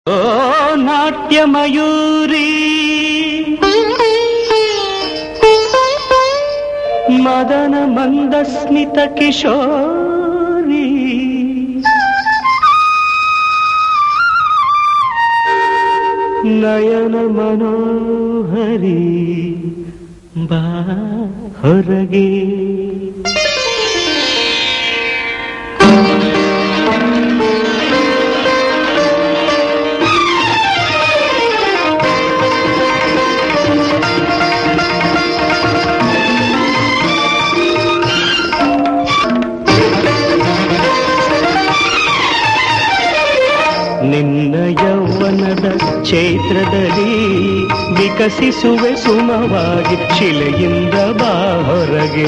ಓ ನಾಟ್ಯ ಮಯೂರಿ ಮದನ ಮಂದಸ್ಮಿತ ಕಿಶೋರಿ ನಯನ ಮನೋಹರಿ ಬಾ ಹೊರಗೆ ನಿನ್ನ ಯೌವನದ ಚೈತ್ರದಲ್ಲಿ ವಿಕಸಿಸುವೆ ಸುಮವಾಗಿ ಶಿಲೆಯಿಂದ ಬಾ ಹೊರಗೆ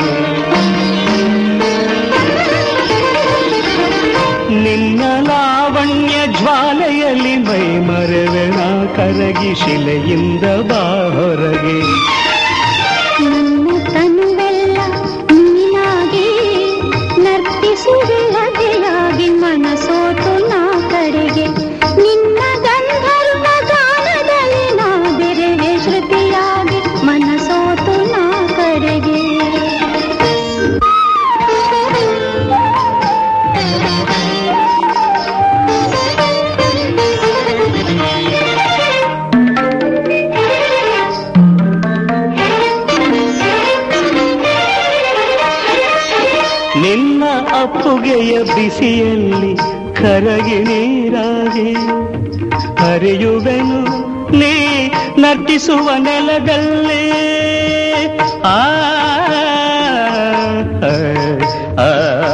ನಿನ್ನ ಲಾವಣ್ಯ ಜ್ವಾಲೆಯಲ್ಲಿ ಮೈ ಮರೆವೆಣ ಕರಗಿ ಶಿಲೆಯಿಂದ ಬಾ ಹೊರಗೆ ನನ್ನ ತನುವೆಲ್ಲ ನೀನಾಗಿ ನರ್ತಿಸುವಿಲ್ಲದೆಯಾಗಿ ಮನಸೋತು ನಾ ಕಡೆಗೆ ನಿನ್ನ ಗಂಧರ್ವ ಗಾನದಲ್ಲಿ ನಾ ಬೆರೆಗೆ ಶ್ರುತಿಯಾಗಿ ಮನಸೋತು ನಾ ಕಡೆಗೆ ನಿನ್ನ ಅಪ್ಪುಗೆಯ ಬಿಸಿಯಲ್ಲಿ ಕರಗಿ ನೀರಾಗಿ ಹರಿಯುವೆನು ನೀ ನರ್ತಿಸುವ ನೆಲದಲ್ಲೇ ಆ ಆ, ಆ.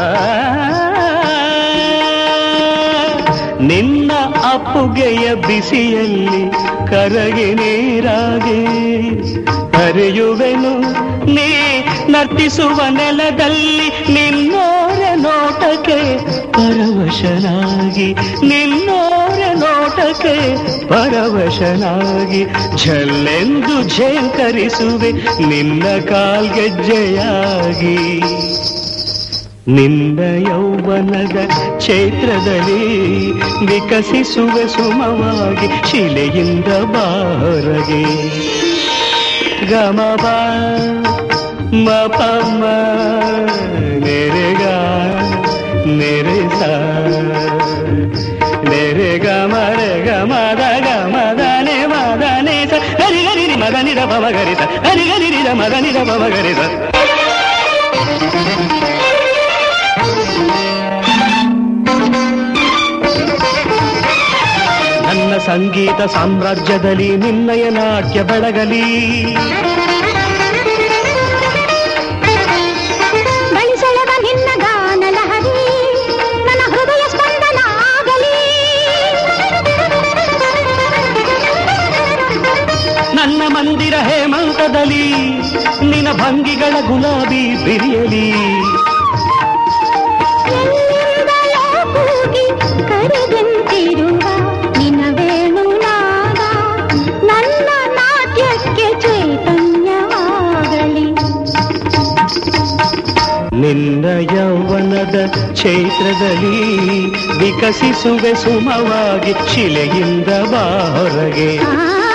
ನಿನ್ನ ಅಪ್ಪುಗೆಯ ಬಿಸಿಯಲ್ಲಿ ಕರಗಿ ನೀರಾಗಿ ಹರಿಯುವೆನು ನೀ ನರ್ತಿಸುವ ನೆಲದಲ್ಲಿ ನಿನ್ನೋರ ನೋಟಕ್ಕೆ ಪರವಶನಾಗಿ ನಿನ್ನೋರ ನೋಟಕ್ಕೆ ಪರವಶನಾಗಿ ಝಲ್ಲೆಂದು ಝೇಂಕರಿಸುವೆ ನಿನ್ನ ಕಾಲ್ಗೆಜ್ಜೆಯಾಗಿ ನಿನ್ನ ಯೌವನದ ಚೈತ್ರದಲ್ಲಿ ವಿಕಸಿಸುವ ಸುಮವಾಗಿ ಶಿಲೆಯಿಂದ ಬಾರಗೆ ಗಮಪ ಮಪಮ ನೆರೆಗ ನೆರೆಸ ನೆರೆ ಗಮರೆ ಗಮದ ಗಮದನೆ ಮದನೆ ಸ ಹರಿ ಹರಿ ರಿ ಮದ ನಿರ ಪವ ಗರಿಸ ಹರಿ ಹರಿ ರಿರ ಮದ ನಿರ ಪವ ಗರಿಸ ನನ್ನ ಸಂಗೀತ ಸಾಮ್ರಾಜ್ಯದಲ್ಲಿ ನಿನ್ನಯ ನಾಟ್ಯ ಬೆಳಗಲಿ ಬಳಿಸೆಳೆದ ನಿನ್ನ ಗಾನ ಲಹರಿ ನನ್ನ ಹೃದಯ ಸ್ಪಂದನ ಆಗಲಿ ನನ್ನ ಮಂದಿರ ಹೇಮಂತದಲ್ಲಿ ನಿನ್ನ ಭಂಗಿಗಳ ಗುಲಾಬಿ ಬಿರಿಯಲಿ ಎಲ್ಲಿಂದಲೋ ಕೂಗಿ ಕರೆದಂತಿರುವ ನಿನ್ನ ವೇಣುನಾದ ನನ್ನ ನಾಟ್ಯಕ್ಕೆ ಚೈತನ್ಯವಾಗಲಿ ನಿನ್ನ ಯೌವನದ ಚೈತ್ರದಲ್ಲಿ ವಿಕಸಿಸುವೆ ಸುಮವಾಗಿ ಶಿಲೆಯಿಂದ ಬಾ ಹೊರಗೆ ಆ